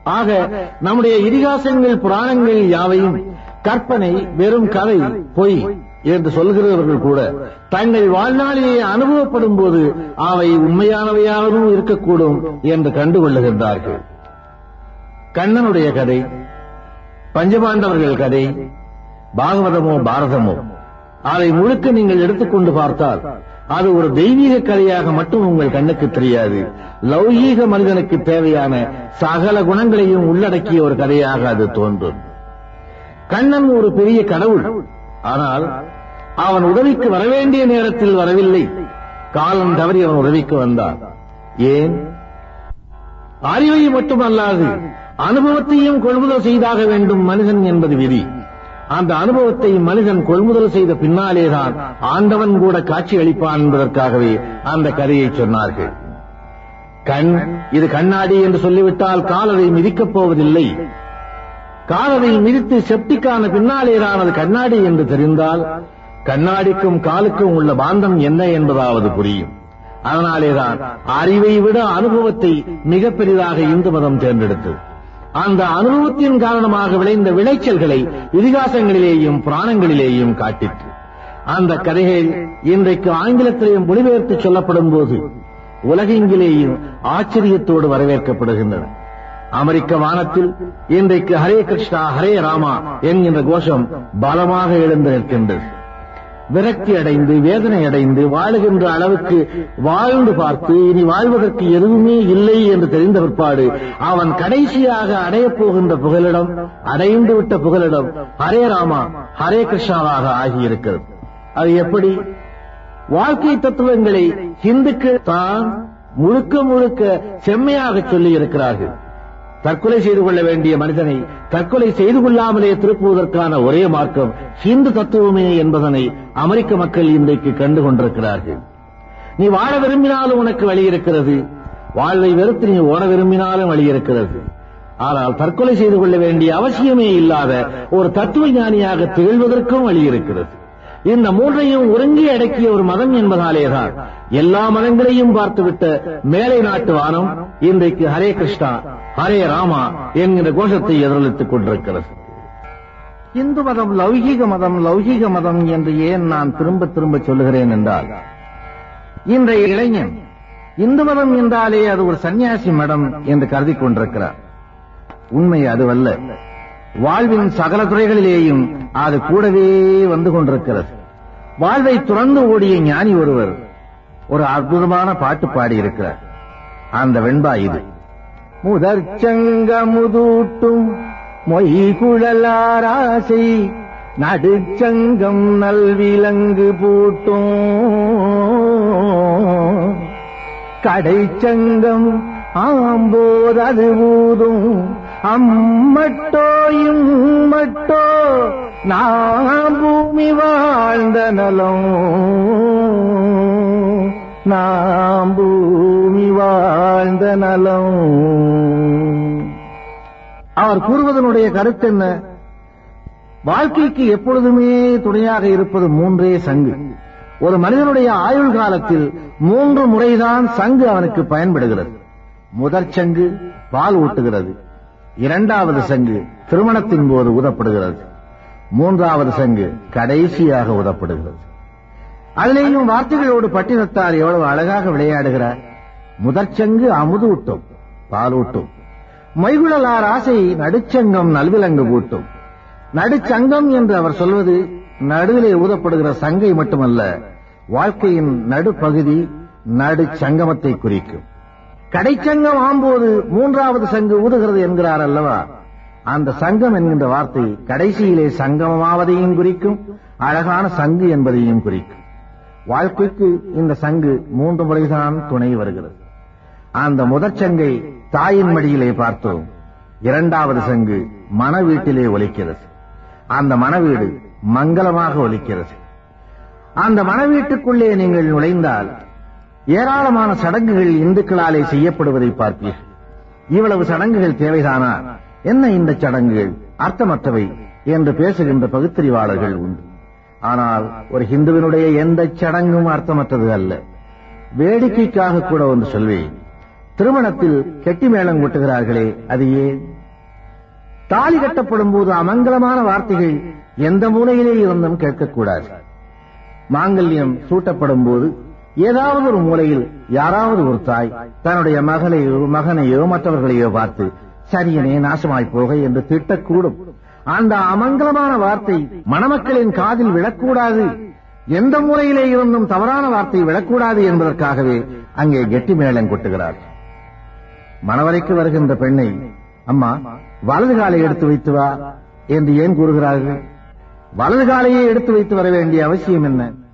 ஆக நம்முடைய இதிகாசங்கள் புராணங்கள் யாவையும் கற்பனை வெறும் கதை பொய் என்று சொல்கிறவர்கள் கூட தங்கள் வாழ்நாளிலே அனுபவப்படும் போது அவை உண்மையானவையாகவும் இருக்கக்கூடும் என்று கண்டுகொள்ளுகின்றார்கள் கண்ணனுடைய கதை பஞ்சபாண்டவர்கள் கதை பாகவதமோ பாரதமோ அதை முழுக்க நீங்கள் எடுத்துக்கொண்டு பார்த்தால் அது ஒரு தெய்வீக கதையாக மட்டும் உங்கள் கண்ணுக்கு தெரியாது லௌகீக மனிதனுக்கு தேவையான சகல குணங்களையும் உள்ளடக்கிய ஒரு கதையாக அது தோன்றும் கண்ணன் ஒரு பெரிய கடவுள் ஆனால் அவன் உதவிக்கு வரவேண்டிய நேரத்தில் வரவில்லை காலம் தவறி அவன் உதவிக்கு வந்தான் ஏன் அறிவை மட்டுமல்லாது அனுபவத்தையும் கொள்முதல் செய்தாக வேண்டும் மனிதன் என்பது விதி அந்த அனுபவத்தை மனிதன் கொள்முதல் செய்த பின்னாலேதான் ஆண்டவன் கூட காட்சி அளிப்பான் என்பதற்காகவே அந்த கதையை சொன்னார்கள் கண் இது கண்ணாடி என்று சொல்லிவிட்டால் காலதை மிதிக்கப் போவதில்லை காலதை மிதித்து செப்டிக்கான பின்னாலேதான் அது கண்ணாடி என்று தெரிந்தால் கண்ணாடிக்கும் காலுக்கும் உள்ள பாந்தம் என்ன என்பதாவது புரியும் அதனாலேதான் அறிவை விட அனுபவத்தை மிக பெரிதாக இந்து மதம் தேர்ந்தெடுத்தது அந்த அனுபவத்தின் காரணமாக விளைந்த விளைச்சல்களை இதிகாசங்களிலேயும் புராணங்களிலேயும் காட்டிற்று அந்த கதைகள் இன்றைக்கு ஆங்கிலத்திலேயும் மொழிபெயர்த்து சொல்லப்படும் போது உலகெங்கிலேயும் ஆச்சரியத்தோடு வரவேற்கப்படுகின்றன அமெரிக்க வானத்தில் இன்றைக்கு ஹரே கிருஷ்ணா ஹரே ராமா என்கின்ற கோஷம் பலமாக எழுந்து நிற்கின்றது விரக்தி அடைந்து வேதனை அடைந்து வாழுகின்ற அளவுக்கு வாழ்ந்து பார்த்து இனி வாழ்வதற்கு எதுவுமே இல்லை என்று தெரிந்த பிற்பாடு அவன் கடைசியாக அடையப் போகின்ற புகலிடம் அடைந்து விட்ட புகலிடம் ஹரே ராமா ஹரே கிருஷ்ணாவாக ஆகியிருக்கிறது அது எப்படி வாழ்க்கை தத்துவங்களை ஹிந்துக்கள் தான் முழுக்க முழுக்க செம்மையாக சொல்லி இருக்கிறார்கள் தற்கொலை செய்து கொள்ள வேண்டிய மனிதனை தற்கொலை செய்து கொள்ளாமலே திருப்புவதற்கான ஒரே மார்க்கம் ஹிந்து தத்துவமே என்பதனை அமெரிக்க மக்கள் இன்றைக்கு கண்டு கொண்டிருக்கிறார்கள் நீ வாழ விரும்பினாலும் உனக்கு வழி இருக்கிறது வாழ்வை வெறுத்து நீ ஓட விரும்பினாலும் வழி இருக்கிறது ஆனால் தற்கொலை செய்து கொள்ள வேண்டிய அவசியமே இல்லாத ஒரு தத்துவ ஞானியாக திகழ்வதற்கும் வழி இருக்கிறது இந்த மூன்றையும் ஒருங்கி அடக்கிய ஒரு மதம் என்பதாலேதான் எல்லா மதங்களையும் பார்த்துவிட்ட மேலை நாட்டு வானம் இன்றைக்கு ஹரே கிருஷ்ணா ஹரே ராமா என்கிற கோஷத்தை எதிரொலித்துக் கொண்டிருக்கிறது இந்து மதம் லௌகீக மதம் லௌகீக மதம் என்று ஏன் நான் திரும்ப திரும்ப சொல்லுகிறேன் என்றால் இன்றைய இளைஞன் இந்து மதம் என்றாலே அது ஒரு சன்னியாசி மடம் என்று கருதி கொண்டிருக்கிறார் உண்மை அதுவல்ல வாழ்வின் சகல துறைகளிலேயும் அது கூடவே வந்து கொண்டிருக்கிறது வாழ்வை துறந்து ஓடிய ஞானி ஒருவர் ஒரு அற்புதமான பாட்டு பாடியிருக்கிறார் அந்த வெண்பா இது முதற்சங்க முதூட்டும் மொய்குழலாராசை நடுச்சங்கம் நல்விலங்கு பூட்டும் கடைச்சங்கம் ஆம்போதது ஊதும் அம்மட்டோயும் மட்டோ நாம் பூமி வாழ்ந்த நலம் நாம் பூமி வாழ்ந்த நலம் அவர் கூறுவதனுடைய கருத்து என்ன வாழ்க்கைக்கு எப்பொழுதுமே துணையாக இருப்பது மூன்றே சங்கு ஒரு மனிதனுடைய ஆயுள் காலத்தில் மூன்று முறைதான் சங்கு அவனுக்கு பயன்படுகிறது முதற் சங்கு பால் ஊட்டுகிறது இரண்டாவது சங்கு திருமணத்தின் போது ஊதப்படுகிறது மூன்றாவது சங்கு கடைசியாக ஊதப்படுகிறது அதிலேயும் வார்த்தைகளோடு பட்டினத்தார் எவ்வளவு அழகாக விளையாடுகிறார் முதற்சங்கு அமுதூட்டும் பாலூட்டும் மைகுழலார் ஆசை நடுச்சங்கம் நல்விலங்கு பூட்டும் நடுச்சங்கம் என்று அவர் சொல்வது நடுவிலே ஊதப்படுகிற சங்கை மட்டுமல்ல வாழ்க்கையின் நடுப்பகுதி நடுச்சங்கமத்தை குறிக்கும் கடைச்சங்கம் ஆம்போது மூன்றாவது சங்கு ஊதுகிறது என்கிறார் அல்லவா அந்த சங்கம் என்கின்ற வார்த்தை கடைசியிலே சங்கமமாவதையும் குறிக்கும் அழகான சங்கு என்பதையும் குறிக்கும் வாழ்க்கைக்கு இந்த சங்கு மூன்று முறைதான் துணை வருகிறது அந்த முதற் சங்கை தாயின் மடியிலே பார்த்தோம் இரண்டாவது சங்கு மன வீட்டிலே ஒலிக்கிறது அந்த மனவீடு மங்களமாக ஒலிக்கிறது அந்த மனவீட்டுக்குள்ளே நீங்கள் நுழைந்தால் ஏராளமான சடங்குகள் இந்துக்களாலே செய்யப்படுவதை பார்ப்பீர்கள் இவ்வளவு சடங்குகள் தேவைதானா என்ன இந்த சடங்குகள் அர்த்தமற்றவை என்று பேசுகின்ற பகுத்தறிவாளர்கள் உண்டு ஆனால் ஒரு ஹிந்துவினுடைய எந்த சடங்கும் அர்த்தமற்றது அல்ல வேடிக்கைக்காக கூட ஒன்று சொல்வேன் திருமணத்தில் கெட்டி மேளம் கொட்டுகிறார்களே அது ஏன் தாலி கட்டப்படும் போது அமங்கலமான வார்த்தைகள் எந்த மூலையிலே இருந்தும் கேட்கக்கூடாது மாங்கல்யம் சூட்டப்படும் போது ஏதாவது ஒரு மூலையில் யாராவது ஒரு தாய் தன்னுடைய மகளையோ மகனையோ மற்றவர்களையோ பார்த்து சரியனே நாசமாய் போக என்று திட்டக்கூடும் அந்த அமங்கலமான வார்த்தை மணமக்களின் காதில் விழக்கூடாது எந்த முறையிலே இருந்தும் தவறான வார்த்தை விழக்கூடாது என்பதற்காகவே அங்கே கெட்டி மேளம் கொட்டுகிறார் மணவரைக்கு வருகின்ற பெண்ணை அம்மா வலது காலை எடுத்து வைத்து வா என்று ஏன் கூறுகிறார்கள் வலது காலையே எடுத்து வைத்து வர வேண்டிய அவசியம் என்ன